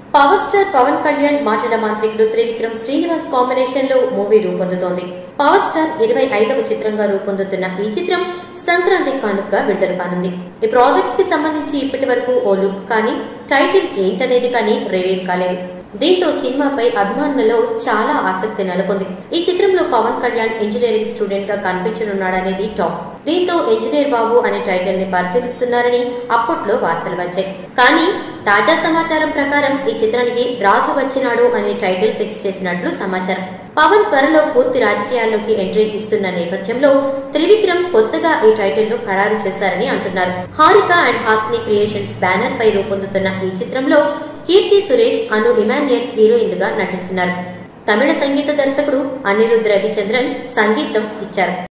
power star Pawan Kalyan మాటల మాంత్రికుడు Trivikram Srinivas combination లో మూవీ రూపొందుతోంది పవర్ స్టార్ ఇరవై ఐదవ చిత్రంగా రూపొందుతున్న ఈ చిత్రం సంక్రాంతి కానుకగా విడుదల కానుంది ఈ ప్రాజెక్ట్ కి సంబంధించి ఇప్పటి వరకు ఓ లుక్ కానీ టైటిల్ ఏంటనేది కానీ రివీల్ కాలేదు దీంతో సినిమాపై అభిమానులలో చాలా ఆసక్తి నెలకొంది ఈ చిత్రంలో పవన్ కళ్యాణ్ ఇంజనీరింగ్ స్టూడెంట్ గా కనిపించనున్నాడనేది టాప్ దీంతో ఇంజనీర్ బాబు అనే టైటిల్ ని పరిశీలిస్తున్నారని అప్పట్లో వార్తలు వచ్చాయి కానీ తాజా సమాచారం ప్రకారం ఈ చిత్రానికి రాజు వచ్చినాడు అనే టైటిల్ ఫిక్స్ చేసినట్లు సమాచారం పవన్ త్వరలో పూర్తి రాజకీయాల్లోకి ఎంట్రీ ఇస్తున్న నేపథ్యంలో త్రివిక్రమ్ కొత్తగా ఈ టైటిల్ ను ఖరారు చేశారని అంటున్నారు Haarika and Hassine creations banner పై రూపొందుతున్న ఈ చిత్రంలో కీర్తి సురేష్ అను ఇమాన్యుయల్ హీరోయిన్లుగా నటిస్తున్నారు తమిళ సంగీత దర్శకుడు అనిరుద్ రవిచంద్రన్ సంగీతం ఇచ్చారు